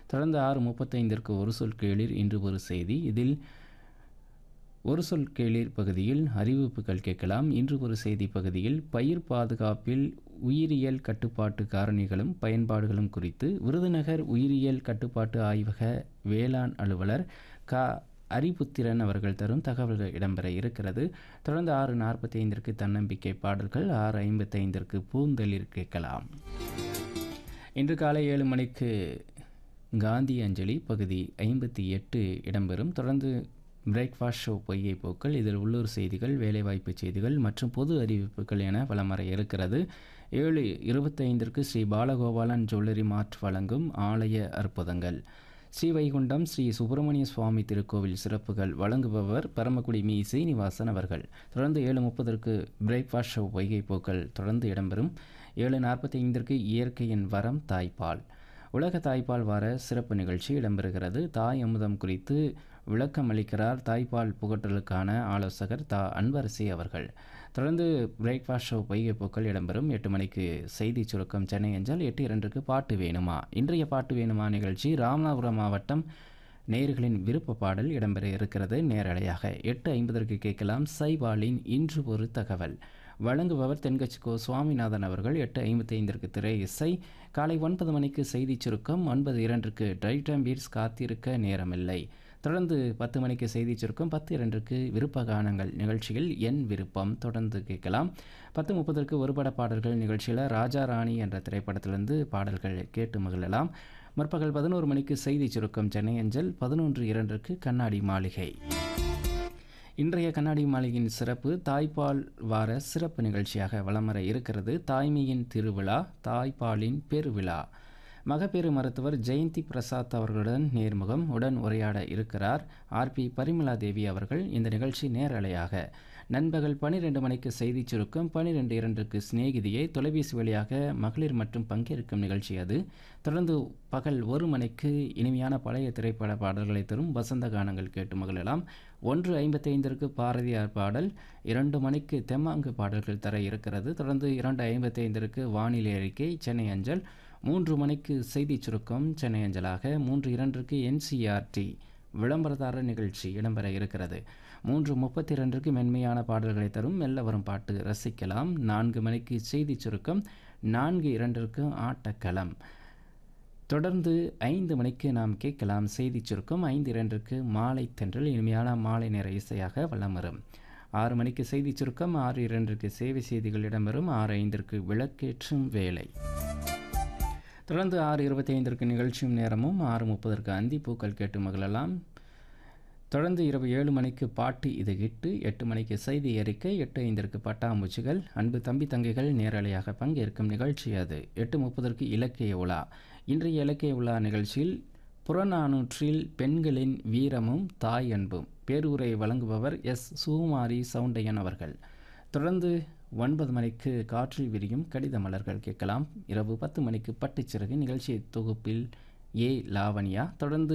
தொடர்ந்து ஆறு முப்பத்தைந்திற்கு ஒரு சொல் கேளிர் இன்று ஒரு செய்தி இதில் ஒரு சொல் கேளிர் பகுதியில் அறிவிப்புகள் கேட்கலாம் இன்று ஒரு செய்தி பகுதியில் பயிர் பாதுகாப்பில் உயிரியல் கட்டுப்பாட்டு காரணிகளும் பயன்பாடுகளும் குறித்து விருதுநகர் உயிரியல் கட்டுப்பாட்டு ஆய்வக வேளாண் அலுவலர் க அரிபுத்திரன் அவர்கள் தரும் தகவல்கள் இடம்பெற இருக்கிறது தொடர்ந்து ஆறு நாற்பத்தி ஐந்திற்கு தன்னம்பிக்கை பாடல்கள் ஆறு ஐம்பத்தைந்திற்கு பூந்தளிர் கேட்கலாம் இன்று காலை ஏழு மணிக்கு காந்தி அஞ்சலி பகுதி ஐம்பத்தி எட்டு இடம்பெறும் தொடர்ந்து பிரேக்ஃபாஸ்ட் ஷோ பொய்யை போக்கள் இதில் உள்ளூர் செய்திகள் வேலைவாய்ப்பு செய்திகள் மற்றும் பொது அறிவிப்புகள் என வலம் வர இருக்கிறது ஏழு இருபத்தைந்திற்கு ஸ்ரீ பாலகோபாலன் ஜுவல்லரி மார்ட் வழங்கும் ஆலய அற்புதங்கள் ஸ்ரீவைகுண்டம் ஸ்ரீ சுப்பிரமணிய சுவாமி திருக்கோவில் சிறப்புகள் வழங்குபவர் பரமக்குடி மீ சீனிவாசன் அவர்கள் தொடர்ந்து ஏழு முப்பதற்கு பிரேக்ஃபாஸ்ட் ஷோ பொய்கை போக்கள் தொடர்ந்து இடம்பெறும் ஏழு நாற்பத்தி ஐந்திற்கு இயற்கையின் வரம் தாய்ப்பால் உலக தாய்ப்பால் வார சிறப்பு நிகழ்ச்சி இடம்பெறுகிறது தாய் அமுதம் குறித்து விளக்கம் அளிக்கிறார் தாய்ப்பால் புகட்டலுக்கான ஆலோசகர் தா அன்பரசி அவர்கள் தொடர்ந்து பிரேக்ஃபாஸ்ட் ஷோ பொய்கை போக்கள் இடம்பெறும் எட்டு மணிக்கு செய்தி சுருக்கம் சென்னை அஞ்சல் எட்டு இரண்டுக்கு பாட்டு வேணுமா இன்றைய பாட்டு வேணுமா நிகழ்ச்சி ராமநாதபுரம் மாவட்டம் நேயர்களின் விருப்ப பாடல் இடம்பெற இருக்கிறது நேரலையாக எட்டு ஐம்பதற்கு கேட்கலாம் சைபாலின் இன்று ஒரு தகவல் வழங்குபவர் தென்கட்சிக்கோ சுவாமிநாதன் அவர்கள் எட்டு ஐம்பத்தி ஐந்திற்கு திரை இசை காலை ஒன்பது மணிக்கு செய்தி சுருக்கம் ஒன்பது இரண்டுக்கு டிரைவ் டைம் பீட்ஸ் காத்திருக்க நேரமில்லை தொடர்ந்து பத்து மணிக்கு செய்தி சுருக்கம் பத்து இரண்டுக்கு விருப்ப கானங்கள் நிகழ்ச்சியில் என் விருப்பம் தொடர்ந்து கேட்கலாம் பத்து முப்பதற்கு ஒருபட பாடல்கள் நிகழ்ச்சியில் ராஜா ராணி என்ற திரைப்படத்திலிருந்து பாடல்கள் கேட்டு மகிழலாம் முற்பகல் பதினோரு மணிக்கு செய்தி சுருக்கம் சென்னை அஞ்சல் பதினொன்று இரண்டுக்கு கண்ணாடி மாளிகை இன்றைய கண்ணாடி மாளிகையின் சிறப்பு தாய்ப்பால் வார சிறப்பு நிகழ்ச்சியாக வலம் வர இருக்கிறது தாய்மையின் திருவிழா தாய்ப்பாலின் பெருவிழா மகப்பேறு மருத்துவர் ஜெயந்தி பிரசாத் அவர்களுடன் நேர்முகம் உடன் உரையாட இருக்கிறார் ஆர்பி பரிமலா தேவி அவர்கள் இந்த நிகழ்ச்சி நேரலையாக நண்பகல் பனிரெண்டு மணிக்கு செய்தி சுருக்கம் பனிரெண்டு இரண்டுக்கு சிநேகிதியை தொலைபேசி வழியாக மகளிர் மற்றும் பங்கேற்கும் நிகழ்ச்சி அது தொடர்ந்து பகல் ஒரு மணிக்கு இனிமையான பழைய திரைப்பட பாடல்களை தரும் வசந்த கானங்கள் கேட்டு மகிழலாம் ஒன்று ஐம்பத்தைந்திற்கு பாரதியார் பாடல் இரண்டு மணிக்கு தெம்மாங்கு பாடல்கள் தர இருக்கிறது தொடர்ந்து இரண்டு ஐம்பத்தைந்திற்கு வானிலை அறிக்கை சென்னை அஞ்சல் மூன்று மணிக்கு செய்தி சுருக்கம் சென்னை அஞ்சலாக மூன்று இரண்டுக்கு என்சிஆர்டி விளம்பரதார நிகழ்ச்சி இடம்பெற இருக்கிறது மூன்று முப்பத்தி இரண்டுக்கு மென்மையான பாடல்களை தரும் மெல்ல வரும் பாட்டு ரசிக்கலாம் நான்கு மணிக்கு செய்தி சுருக்கம் நான்கு இரண்டிற்கு ஆட்டக்களம் தொடர்ந்து ஐந்து மணிக்கு நாம் கேட்கலாம் செய்தி சுருக்கம் ஐந்து இரண்டுக்கு மாலை தென்றல் இனிமையான மாலை நேர இசையாக வலம் வரும் ஆறு மணிக்கு செய்தி சுருக்கம் ஆறு இரண்டிற்கு சேவை செய்திகள் இடம்பெறும் ஆறு ஐந்திற்கு விளக்கேற்றும் வேலை தொடர்ந்து ஆறு இருபத்தி ஐந்திற்கு நிகழ்ச்சியும் நேரமும் ஆறு முப்பதற்கு அந்தி பூக்கள் கேட்டு மகிழலாம் தொடர்ந்து இரவு ஏழு மணிக்கு பாட்டு இது இட்டு எட்டு மணிக்கு செய்தி அறிக்கை எட்டு ஐந்திற்கு பட்டாம்பூச்சிகள் அன்பு தம்பி தங்கைகள் நேரலையாக பங்கேற்கும் நிகழ்ச்சி அது எட்டு முப்பதற்கு இலக்கிய உலா இன்றைய இலக்கிய உலா நிகழ்ச்சியில் புறநானூற்றில் பெண்களின் வீரமும் தாய் அன்பும் பேரூரை வழங்குபவர் எஸ் சுகுமாரி சவுண்டையன் அவர்கள் தொடர்ந்து ஒன்பது மணிக்கு காற்றில் விரியும் கடித மலர்கள் கேட்கலாம் இரவு பத்து மணிக்கு பட்டுச்சிறகு நிகழ்ச்சி தொகுப்பில் ஏ லாவண்யா தொடர்ந்து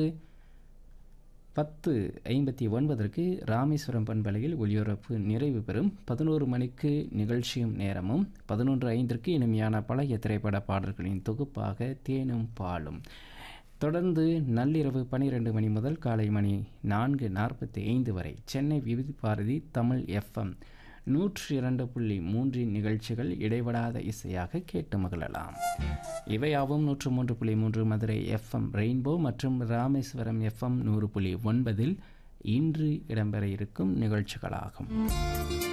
பத்து ஐம்பத்தி ஒன்பதற்கு ராமேஸ்வரம் பண்பலையில் ஒளிபரப்பு நிறைவு பெறும் பதினோரு மணிக்கு நிகழ்ச்சியும் நேரமும் பதினொன்று ஐந்திற்கு இனிமையான பழைய திரைப்பட பாடல்களின் தொகுப்பாக தேனும் பாலும் தொடர்ந்து நள்ளிரவு பனிரெண்டு மணி முதல் காலை மணி நான்கு நாற்பத்தி ஐந்து வரை சென்னை விவிதி பாரதி தமிழ் எஃப்எம் நூற்றி இரண்டு புள்ளி மூன்றின் நிகழ்ச்சிகள் இடைவிடாத இசையாக கேட்டு மகிழலாம் இவையாவும் நூற்று மூன்று புள்ளி மூன்று மதுரை எஃப்எம் ரெயின்போ மற்றும் ராமேஸ்வரம் எஃப்எம் நூறு புள்ளி ஒன்பதில் இன்று இடம்பெற இருக்கும் நிகழ்ச்சிகளாகும்